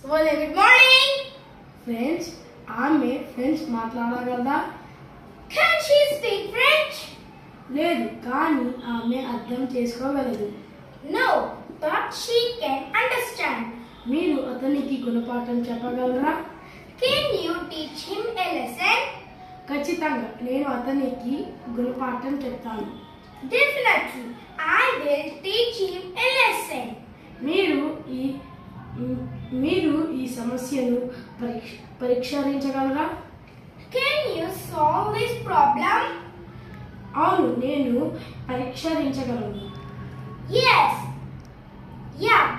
Well, good morning. Friends ఆమె friends మాట్లాడగలదా Can she speak French? లేదు కానీ ఆమె అర్థం చేసుకోగలదు No, but she can understand. మీరు అతనికి గుణపాఠం చెప్పగలరా Can you teach him a lesson? ఖచ్చితంగా నేను అతనికి గుణపాఠం చెప్తాను Definitely, I will teach him a lesson. మీరు ఈ మ్, మీరు ఈ సమస్యను పరీక్ష పరిష్కరించగలరా Can you solve this problem? అవును నేను పరిష్కరించగలను Yes. Yeah,